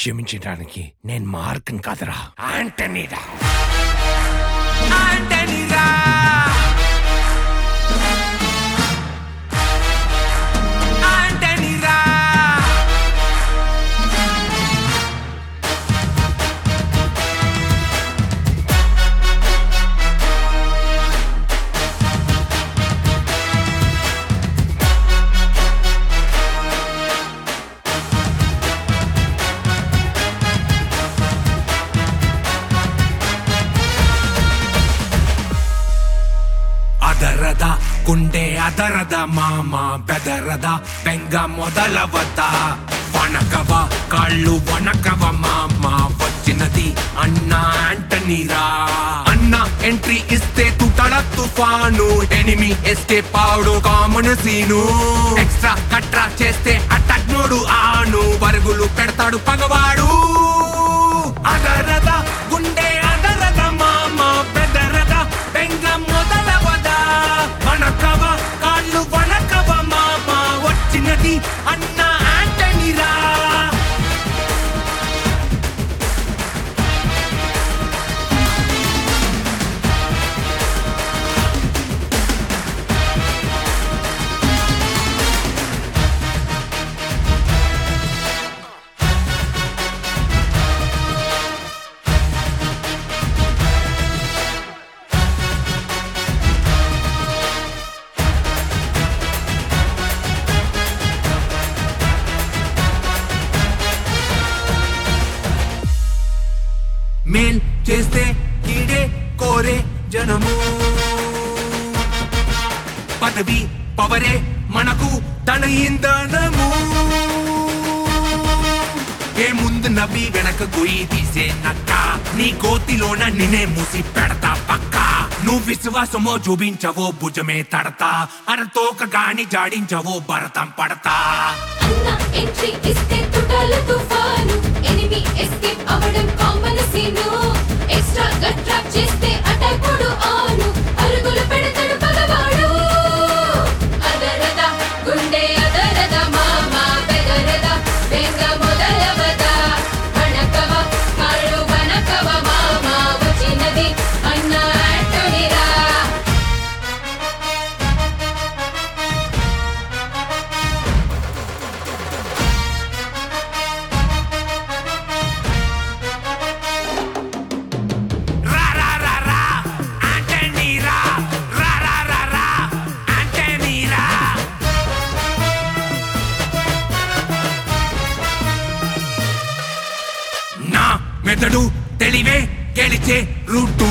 క్షమించడానికి నేను మార్కన్ కాదురా ఆంటనీరా ఆంటనీరా ఆంటనీరా అదరద గుండె అదరద మామ బెదరద బెంగ మొదలవద వనకవ కాళ్ళు వనకవ మామ వచ్చినది అన్న ఆంటనీరా అన్న ఎంట్రీ ఇస్తే తుటడ తుఫాను ఎనిమి ఎస్కేప్ ఆడు కామన్ సీను ఎక్స్ట్రా కట్రా చేస్తే అటాక్ నోడు ఆను పరుగులు పెడతాడు పగవాడు అదరద గుండె అదరద మామ బెదరద బెంగ మొదలవద వనకవ కాళ్ళు వనకవ మామ వచ్చినది అన్న ఆంటనీరా మేల్ చేస్తే కీడే కోరే జనము పదవి పవరే మనకు తన ఇంధనము ఏ ముందు నవ్వి వెనక గొయ్యి తీసే నక్క నీ కోతిలోన నినే మూసి పెడతా పక్క నువ్వు విశ్వాసమో చూపించవో భుజమే తడతా అరతోక గాని జాడించవో భరతం పడతా అన్న ఎంట్రీ ఇస్తే తుటాల తుఫాను ఎనిమి ఎస్కేప్ అవడం కామన్ సీను ఎక్స్ట్రా గట్ ట్రాప్ చేస్తే అటాక్ మూడు ఆను అరుగులు పెడతాడు పగవాడు అదరద గుండె అదరద మామ బెదరద బెంగ మొదలవద వణకవ కాళ్ళు వనకవ మామ వచ్చినది అన్న ఆంటోనీరా రా రా రా రా ఆంటనీరా రా రా రా రా ఆంటనీరా నా మెదడు తెలివే గెలిచే రూటు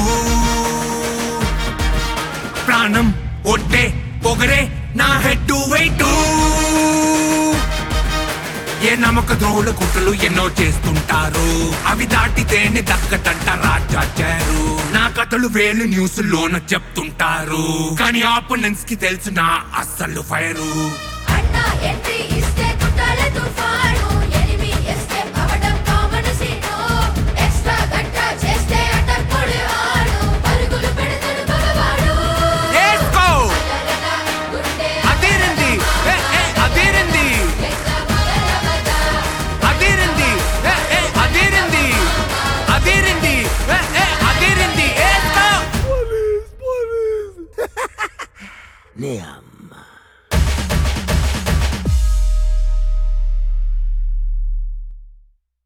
ప్రాణం ఒట్టే పొగరే నా హెడ్ వెయిట్ ఏ నమ్మక ద్రోహుల కుట్రలు ఎన్నో చేస్తుంటారు అవి దాటితేనే దక్కటంట రాజాచారు నా కథలు వేలు న్యూస్ లోన చెప్తుంటారు కానీ ఆపోనెంట్స్ కి తెలుసు నా అస్సలు ఫైరు అన్న ఎంట్రీ ఇస్తే తుటాల తుఫాను